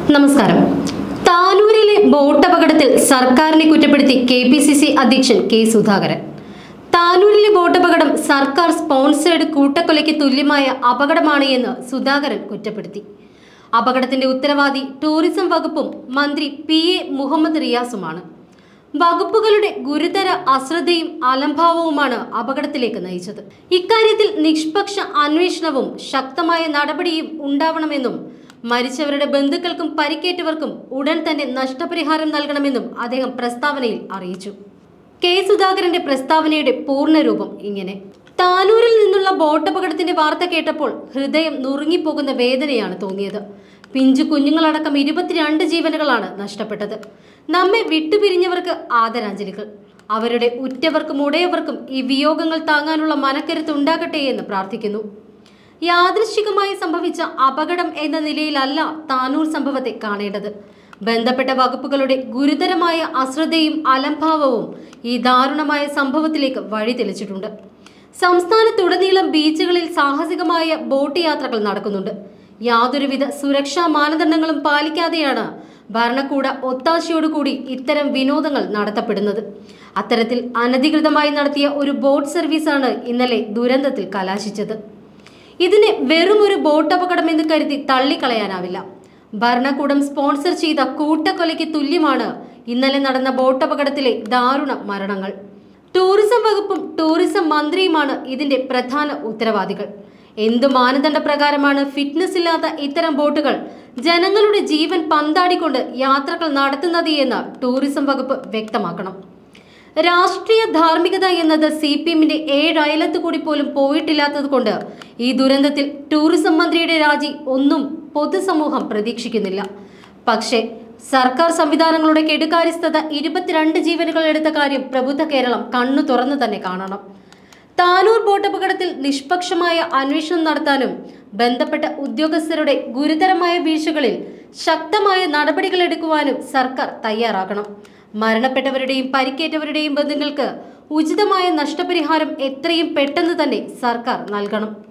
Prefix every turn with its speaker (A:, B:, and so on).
A: നമസ്കാരം താനൂരിലെ ബോട്ട് അപകടത്തിൽ സർക്കാരിനെ കുറ്റപ്പെടുത്തി കെ പി സി സി അധ്യക്ഷൻ കെ സുധാകരൻ താനൂരിലെ ബോട്ട് അപകടം സർക്കാർ സ്പോൺസേഡ് കൂട്ടക്കൊലയ്ക്ക് തുല്യമായ അപകടമാണ് എന്ന് സുധാകരൻ കുറ്റപ്പെടുത്തി അപകടത്തിന്റെ ഉത്തരവാദി ടൂറിസം വകുപ്പും മന്ത്രി പി എ മുഹമ്മദ് റിയാസുമാണ് വകുപ്പുകളുടെ ഗുരുതര അശ്രദ്ധയും അലംഭാവവുമാണ് അപകടത്തിലേക്ക് നയിച്ചത് ഇക്കാര്യത്തിൽ നിഷ്പക്ഷ അന്വേഷണവും ശക്തമായ നടപടിയും ഉണ്ടാവണമെന്നും മരിച്ചവരുടെ ബന്ധുക്കൾക്കും പരിക്കേറ്റവർക്കും ഉടൻ തന്നെ നഷ്ടപരിഹാരം നൽകണമെന്നും അദ്ദേഹം പ്രസ്താവനയിൽ അറിയിച്ചു കെ സുധാകരന്റെ പ്രസ്താവനയുടെ പൂർണ്ണരൂപം ഇങ്ങനെ താനൂരിൽ നിന്നുള്ള ബോട്ടപകടത്തിന്റെ വാർത്ത കേട്ടപ്പോൾ ഹൃദയം നുറുങ്ങിപ്പോകുന്ന വേദനയാണ് തോന്നിയത് പിഞ്ചു കുഞ്ഞുങ്ങളടക്കം ഇരുപത്തിരണ്ട് ജീവനുകളാണ് നഷ്ടപ്പെട്ടത് നമ്മെ വിട്ടുപിരിഞ്ഞവർക്ക് ആദരാഞ്ജലികൾ അവരുടെ ഉറ്റവർക്കും ഉടയവർക്കും ഈ വിയോഗങ്ങൾ താങ്ങാനുള്ള മനക്കരുത്ത് ഉണ്ടാകട്ടെ എന്ന് പ്രാർത്ഥിക്കുന്നു യാദൃശ്ചികമായി സംഭവിച്ച അപകടം എന്ന നിലയിലല്ല താനൂർ സംഭവത്തെ കാണേണ്ടത് ബന്ധപ്പെട്ട വകുപ്പുകളുടെ ഗുരുതരമായ അശ്രദ്ധയും അലംഭാവവും ഈ ദാരുണമായ സംഭവത്തിലേക്ക് വഴിതെളിച്ചിട്ടുണ്ട് സംസ്ഥാനത്തുടനീളം ബീച്ചുകളിൽ സാഹസികമായ ബോട്ട് യാത്രകൾ നടക്കുന്നുണ്ട് യാതൊരുവിധ സുരക്ഷാ മാനദണ്ഡങ്ങളും പാലിക്കാതെയാണ് ഭരണകൂട ഒത്താശയോടുകൂടി ഇത്തരം വിനോദങ്ങൾ നടത്തപ്പെടുന്നത് അത്തരത്തിൽ അനധികൃതമായി നടത്തിയ ഒരു ബോട്ട് സർവീസാണ് ഇന്നലെ ദുരന്തത്തിൽ കലാശിച്ചത് ഇതിനെ വെറും ഒരു ബോട്ട് അപകടമെന്ന് കരുതി തള്ളിക്കളയാനാവില്ല ഭരണകൂടം സ്പോൺസർ ചെയ്ത കൂട്ടക്കൊലയ്ക്ക് തുല്യമാണ് ഇന്നലെ നടന്ന ബോട്ട് അപകടത്തിലെ ദാരുണ മരണങ്ങൾ ടൂറിസം വകുപ്പും ടൂറിസം മന്ത്രിയുമാണ് ഇതിന്റെ പ്രധാന ഉത്തരവാദികൾ എന്ത് മാനദണ്ഡ പ്രകാരമാണ് ഫിറ്റ്നസ് ഇല്ലാത്ത ഇത്തരം ബോട്ടുകൾ ജനങ്ങളുടെ ജീവൻ പന്താടിക്കൊണ്ട് യാത്രകൾ നടത്തുന്നത് എന്ന് ടൂറിസം വകുപ്പ് വ്യക്തമാക്കണം രാഷ്ട്രീയ ധാർമ്മികത എന്നത് സി പി എമ്മിന്റെ ഏഴ് അയലത്ത് കൂടി പോലും പോയിട്ടില്ലാത്തത് കൊണ്ട് ഈ ദുരന്തത്തിൽ ടൂറിസം മന്ത്രിയുടെ രാജി ഒന്നും പൊതുസമൂഹം പ്രതീക്ഷിക്കുന്നില്ല പക്ഷേ സർക്കാർ സംവിധാനങ്ങളുടെ കെടുകാര്യസ്ഥത ഇരുപത്തിരണ്ട് ജീവനുകൾ എടുത്ത കാര്യം പ്രബുദ്ധ കേരളം കണ്ണു തുറന്നു തന്നെ കാണണം താനൂർ ബോട്ട് അപകടത്തിൽ നിഷ്പക്ഷമായ അന്വേഷണം നടത്താനും ബന്ധപ്പെട്ട ഉദ്യോഗസ്ഥരുടെ ഗുരുതരമായ വീഴ്ചകളിൽ ശക്തമായ നടപടികൾ എടുക്കുവാനും സർക്കാർ തയ്യാറാകണം മരണപ്പെട്ടവരുടെയും പരിക്കേറ്റവരുടെയും ബന്ധുക്കൾക്ക് ഉചിതമായ നഷ്ടപരിഹാരം എത്രയും പെട്ടെന്ന് തന്നെ സർക്കാർ നൽകണം